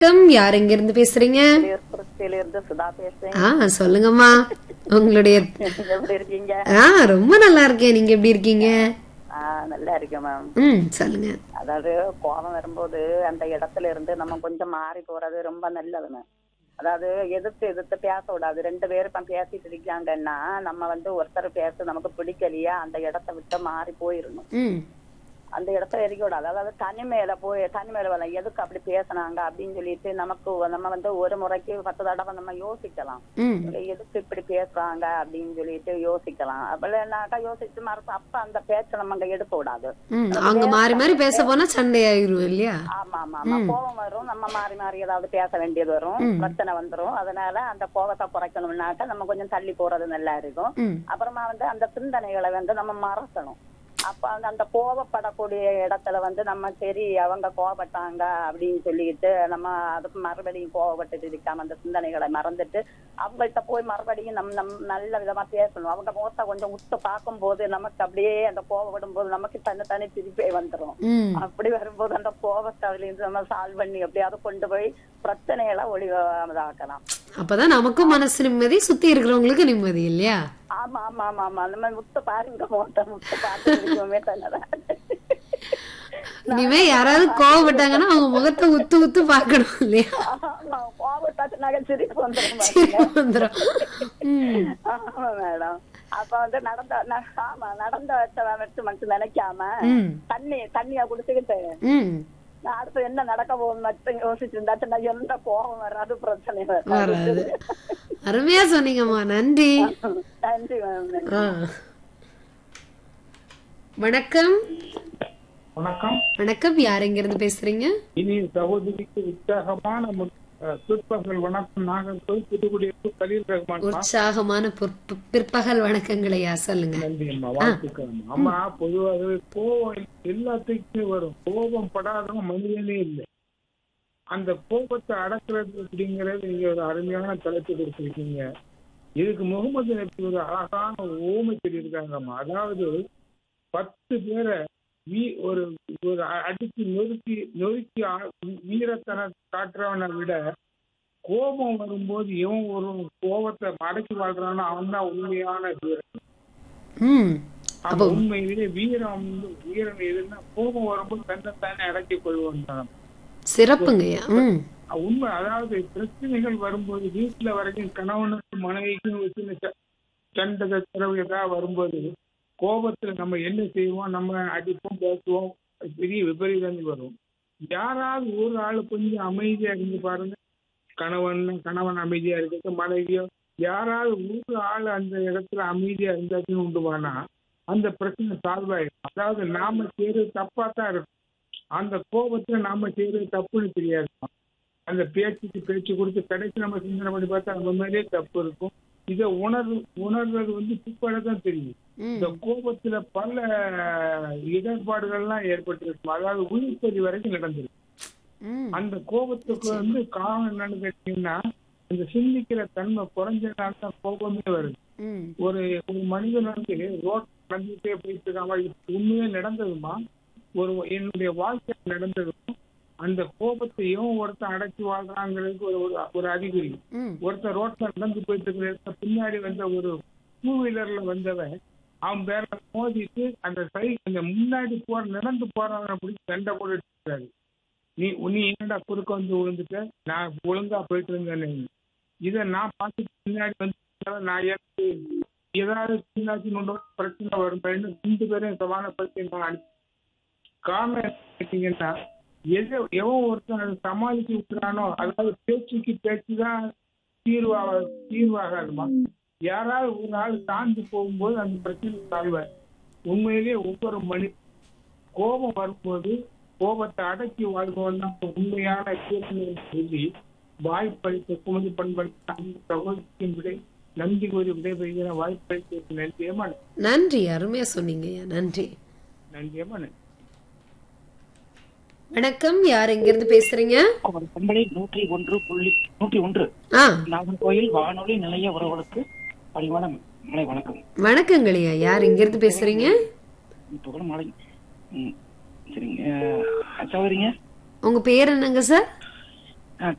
வணக்கம் யார் எங்க இருந்து பேசுறீங்க திருச்சியில இருந்து சுதா பேசுறேன் ஆ சொல்லுங்கம்மா உங்களுடைய எப்படி இருக்கீங்க ஆ ரொம்ப நல்லா இருக்கேன் நீங்க எப்படி இருக்கீங்க ஆ, நல்லா இருக்கேன் மேம் ம் சொல்லுங்க அதாவது கோபம் வரும்போது அந்த இடத்துல இருந்து நம்ம கொஞ்சம் மாறி போறது ரொம்ப நல்லது மேம் அதாவது எதிர்த்து எதிர்த்து பேச விடாது ரெண்டு பேரும் இப்ப பேசிட்டு இருக்காங்கன்னா நம்ம வந்து ஒருத்தர் பேச நமக்கு பிடிக்கலையா அந்த இடத்த விட்டு மாறி போயிடணும் ம் அந்த இடத்துல எரிக்க விடாது அதாவது தனிமையில போய் தனிமையில வரலாம் எதுக்கு அப்படி பேசுனாங்க அப்படின்னு சொல்லிட்டு நமக்கு நம்ம வந்து ஒரு முறைக்கு பத்து தடவை நம்ம யோசிக்கலாம் ம் எதுக்கு இப்படி பேசுறாங்க அப்படின்னு சொல்லிட்டு யோசிக்கலாம் அப்படின்னாக்கா யோசிச்சு மறந்து அப்ப அந்த பேச்சை நம்ம அங்க எடுக்க விடாது ம் அவங்க மாறி மாறி பேச போனா சண்டை ஆயிரும் இல்லையா ஆமா ஆமா ஆமா கோபம் வரும் நம்ம மாறி மாறி ஏதாவது பேச வேண்டியது வரும் பிரச்சனை வந்துரும் அதனால அந்த கோபத்தை குறைக்கணும்னாக்கா நம்ம கொஞ்சம் தள்ளி போறது நல்லா இருக்கும் ம் அப்புறமா வந்து அந்த சிந்தனைகளை வந்து நம்ம மறக்கணும் அப்ப அந்த அந்த கோபப்படக்கூடிய இடத்துல வந்து நம்ம சரி அவங்க கோபப்பட்டாங்க அப்படின்னு சொல்லிட்டு நம்ம அதுக்கு மறுபடியும் கோபப்பட்டு இருக்காம அந்த சிந்தனைகளை மறந்துட்டு அவங்கள்ட்ட போய் மறுபடியும் நம் நம் நல்ல விதமா பேசணும் அவங்க முகத்தை கொஞ்சம் உத்து பார்க்கும்போது நமக்கு அப்படியே அந்த கோபப்படும் போது நமக்கு தனி தனி திருப்பி வந்துரும் ம் அப்படி வரும்போது அந்த கோபத்தை அதுல இருந்து நம்ம சால்வ் பண்ணி எப்படியாவது கொண்டு போய் பிரச்சனைகளை ஒளிவாக்கலாம் அப்பதான் நமக்கும் மனசு நிம்மதி சுத்தி இருக்கிறவங்களுக்கு நிம்மதி இல்லையா ஆமா ஆமா ஆமா ஆமா அந்த மாதிரி முத்த பாருங்க மோட்ட முத்த பார்த்து தன்னதான் இனிமே யாராவது கோவப்பட்டாங்கன்னா அவங்க முகத்தை உத்து உத்து பார்க்கணும் இல்லையா ஆமா கோபத்தாச்சுனாக்க சிரிப்பு வந்துடும் சிரிப்பு வந்துரும் ம் ஆமா மேடம் அப்ப வந்து நடந்த ந- ஆமா நடந்த வச்ச வச்சு மட்டும் நினைக்காம ம் தண்ணி தண்ணியா குடிச்சுக்கிட்டு ம் நான் அடுத்து என்ன நடக்க போகுது மட்டும் யோசிச்சு இருந்தாச்சுன்னா எந்த கோபம் வராது பிரச்சனை வராது வராது அருமையா சொன்னீங்கம்மா நன்றி நன்றி மேம் ஆ. வணக்கம் வணக்கம் வணக்கம் யார் எங்க இருந்து பேசுறீங்க இனி சகோதரிக்கு உற்சாகமான முற்- அஹ், பிற்பகல் வணக்கம் நாகர்கோவில் புதுக்குடியிருப்பு கலீல் ரஹ்மான் உற்சாகமான பிற்ப- பிற்பகல் வணக்கங்களையா சொல்லுங்க நன்றி அம்மா வாழ்த்துக்கள் அம்மா. அம்மா பொதுவாகவே கோபம் எல்லாத்துக்குமே வரும் கோபம் படாதவங்க மனிதனே இல்லை அந்த கோபத்தை அடக்குறது அப்படிங்கறது நீங்க ஒரு அருமையான தலைப்பு கொடுத்திருக்கீங்க இதுக்கு முகமது நபி ஒரு அழகான ஓமை சொல்லியிருக்காங்கம்மா அதாவது பத்து பேரை வீ ஒரு ஒரு அ- அடிச்சு நொறுக்கி நொறுக்கி ஆ- வீரத்தனை காட்டுறவனை விட கோபம் வரும்போது இவன் ஒரு கோபத்தை மடக்கி வாழ்றானோ அவன் தான் உண்மையான வீரன் ம் அப்ப உண்மையிலேயே வீரம் வந்து வீரம் எதுன்னா கோபம் வரும்போது தன்னைத்தானே அடக்கி கொள்வான் தான் சிறப்புங்கய்யா ம் உண்மை அதாவது பிரச்சனைகள் வரும்போது வீட்டுல வரைக்கும் கணவனுக்கும் மனைவிக்கும் ஒரு சின்ன ச- சண்டை சச்சரவு ஏதாவது வரும்போது கோபத்துல நம்ம என்ன செய்வோம் நம்ம அடிப்போம் பேசுவோம் பெரிய விபரீதங்கள் வரும் யாராவது ஒரு ஆள் கொஞ்சம் அமைதியா இருந்து பாருங்க கணவன் கணவன் அமைதியா இருக்கிறது மனைவியோ யாராவது ஒரு ஆள் அந்த இடத்துல அமைதியா இருந்தாச்சும் உண்டுவானா அந்த பிரச்சனை சால்வ் ஆயிடும் அதாவது நாம செய்யறது தப்பா தான் இருக்கும் அந்த கோபத்துல நாம செய்யறது தப்புன்னு தெரியாது அந்த பேச்சுக்கு பேச்சு கொடுத்து கடைசி நம்ம சிந்தனை பண்ணி பார்த்தா நம்ம மேலே தப்பு இருக்கும் இதை உணர்வு உணர்றது வந்து பிற்பாடு தான் தெரியும் இந்த கோபத்துல பல இடர்பாடுகள்லாம் ஏற்பட்டிருக்கும் அதாவது உயிர்ப்பதி வரைக்கும் நடந்திருக்கு ம் அந்த கோபத்துக்கு வந்து காரணம் என்னன்னு கேட்டீங்கன்னா அந்த சிந்திக்கிற தன்மை குறைஞ்சனால தான் கோபமே வருது ம் ஒரு ஒரு மனிதன் வந்து ரோட் நடந்துட்டே போயிட்டு இருக்காம இது உண்மையே நடந்ததுமா ஒரு என்னுடைய வாழ்க்கை நடந்ததும் அந்த கோபத்தை எவன் ஒருத்தன் அடக்கி வாழ்றாங்கிறதுக்கு ஒரு ஒரு- ஒரு அறிகுறி ம் ஒருத்தன் ரோட்ல நடந்து போயிட்டு இருக்கிற இடத்துல பின்னாடி வந்த ஒரு டூ வீலர்ல வந்தவன் அவன் பேர மோதிட்டு அந்த சை அந்த முன்னாடி போற நடந்து போறவனை பிடிச்சி சண்டை போட்டுட்டு இருக்காரு நீ நீ என்னடா குறுக்க வந்து விழுந்துட்ட நான் ஒழுங்கா போயிட்டு இருந்தேன் இதை நான் பார்த்துட்டு பின்னாடி வந்து நான் எனக்கு ஏதாவது சின்னாச்சு நோண்டோ பிரச்சனை வரும் ரெண்டு பேரும் சமாளப்படுத்தி நான் அனுப்பி காரணம் என்ன கேட்டீங்கன்னா எது எவன் ஒருத்தன் அதை சமாளிச்சு விட்டுறானோ அதாவது பேச்சுக்கு பேச்சு தான் தீர்வாக தீர்வாகாதுமா யாராவது ஒரு ஆள் தாண்டி போகும்போது அந்த பிரச்சனை சால்வ உண்மையிலேயே ஒவ்வொரு மனி கோபம் வரும்போது கோபத்தை அடக்கி வாழ்வோம் தான் உண்மையான தீர்ப்பு சொல்லி வாய்ப்பளித்த குமதி பண்பளித்த அந்த சகோதரின் விடை நன்றி கூறி விடைபெறுகிற வாய்ப்பளித்த நன்றியமா நன்றி அருமையா சொன்னீங்கய்யா நன்றி நன்றியமா நன்றி வணக்கம் யார் எங்க இருந்து பேசுறீங்க பண்பலை நூற்றி ஒன்று புள்ளி நூற்றி ஒன்று ஆ நாகர்கோயில் வானொலி நிலைய உறவுகளுக்கு பணிவான மலை வணக்கம் வணக்கங்களையா யார் எங்க இருந்து பேசுறீங்க இப்போ கூட மாலை ம், சரிங்க அஹ், சகோதரிங்க உங்க பேர் என்னங்க சார்